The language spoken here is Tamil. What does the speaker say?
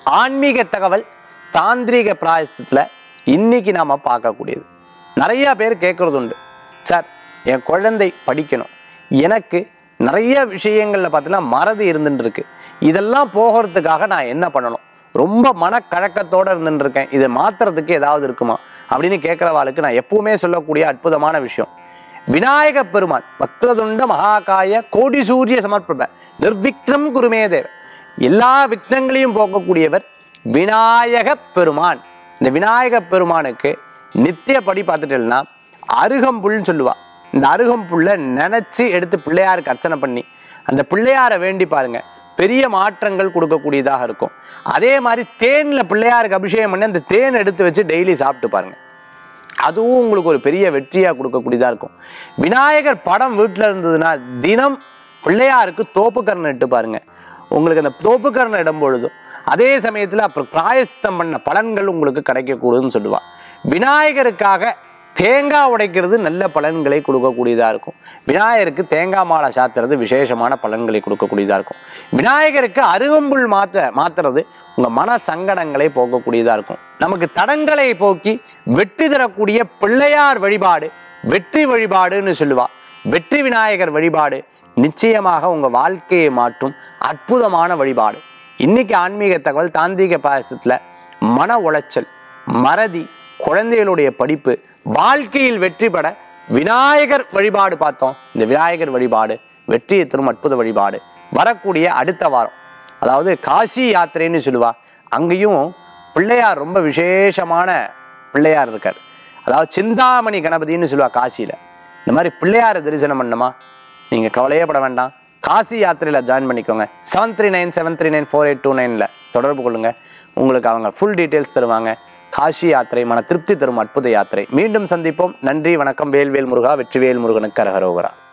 ஆன்மீக தகவல் தாந்திரீக பிராயசத்தில் இன்னைக்கு நாம பார்க்கக்கூடியது நிறைய பேர் கேட்கறது உண்டு சார் என் குழந்தை படிக்கணும் எனக்கு நிறைய விஷயங்கள்ல பார்த்தீங்கன்னா மறதி இருந்துட்டு இருக்கு இதெல்லாம் போகிறதுக்காக நான் என்ன பண்ணணும் ரொம்ப மனக்கழக்கத்தோட இருந்துட்டு இருக்கேன் இதை மாத்துறதுக்கு ஏதாவது இருக்குமா அப்படின்னு கேட்குறவாளுக்கு நான் எப்பவுமே சொல்லக்கூடிய அற்புதமான விஷயம் விநாயக பெருமான் வக்ரதுண்ட மகாகாய கோடி சூரிய சமர்ப்ப நிர்விக்னம் குருமே தேவ எல்லா விக்னங்களையும் போக்கக்கூடியவர் விநாயக பெருமான் இந்த விநாயக பெருமானுக்கு நித்தியப்படி பார்த்துட்டேன்னா அருகம்புல்னு சொல்லுவா இந்த அருகம்புல்லை நினைச்சு எடுத்து பிள்ளையாருக்கு அர்ச்சனை பண்ணி அந்த பிள்ளையாரை வேண்டி பாருங்க பெரிய மாற்றங்கள் கொடுக்கக்கூடியதாக இருக்கும் அதே மாதிரி தேன்ல பிள்ளையாருக்கு அபிஷேகம் பண்ணி அந்த தேன் எடுத்து வச்சு டெய்லி சாப்பிட்டு பாருங்க அதுவும் உங்களுக்கு ஒரு பெரிய வெற்றியாக கொடுக்கக்கூடியதாக இருக்கும் விநாயகர் படம் வீட்டில் இருந்ததுன்னா தினம் பிள்ளையாருக்கு தோப்புக்கரணை இட்டு பாருங்க உங்களுக்கு அந்த தோப்புக்கரணை இடும் பொழுதும் அதே சமயத்தில் அப்புறம் பிராயஸ்தம் பண்ண பலன்கள் உங்களுக்கு கிடைக்கக்கூடுதுன்னு சொல்லுவா விநாயகருக்காக தேங்காய் உடைக்கிறது நல்ல பலன்களை கொடுக்கக்கூடியதாக இருக்கும் விநாயகருக்கு தேங்காய் மாலை சாத்துறது விசேஷமான பலன்களை கொடுக்கக்கூடியதாக இருக்கும் விநாயகருக்கு அருகம்புல் மாத்த மாத்துறது உங்கள் மன சங்கடங்களை போக்கக்கூடியதாக இருக்கும் நமக்கு தடங்களை போக்கி வெற்றி தரக்கூடிய பிள்ளையார் வழிபாடு வெற்றி வழிபாடுன்னு சொல்லுவா வெற்றி விநாயகர் வழிபாடு நிச்சயமாக உங்கள் வாழ்க்கையை மாற்றும் அற்புதமான வழிபாடு இன்னைக்கு ஆன்மீக தகவல் தாந்திரிக பாயசத்தில் மன உளைச்சல் மறதி குழந்தைகளுடைய படிப்பு வாழ்க்கையில் வெற்றி பெற விநாயகர் வழிபாடு பார்த்தோம் இந்த விநாயகர் வழிபாடு வெற்றியை தரும் அற்புத வழிபாடு வரக்கூடிய அடுத்த வாரம் அதாவது காசி யாத்திரைன்னு சொல்லுவா அங்கேயும் பிள்ளையார் ரொம்ப விசேஷமான பிள்ளையார் இருக்கார் அதாவது சிந்தாமணி கணபதின்னு சொல்லுவா காசியில் இந்த மாதிரி பிள்ளையாரை தரிசனம் பண்ணுமா நீங்கள் கவலையே பட வேண்டாம் காசி யாத்திரையில் ஜாயின் பண்ணிக்கோங்க seven three nine seven three nine four eight two நைனில் தொடர்பு கொள்ளுங்கள் உங்களுக்கு அவங்க ஃபுல் டீட்டெயில்ஸ் தருவாங்க காசி யாத்திரை மன திருப்தி தரும் அற்புத யாத்திரை மீண்டும் சந்திப்போம் நன்றி வணக்கம் வேல்வேல் முருகா வெற்றிவேல் முருகனுக்கு அரகரோகரா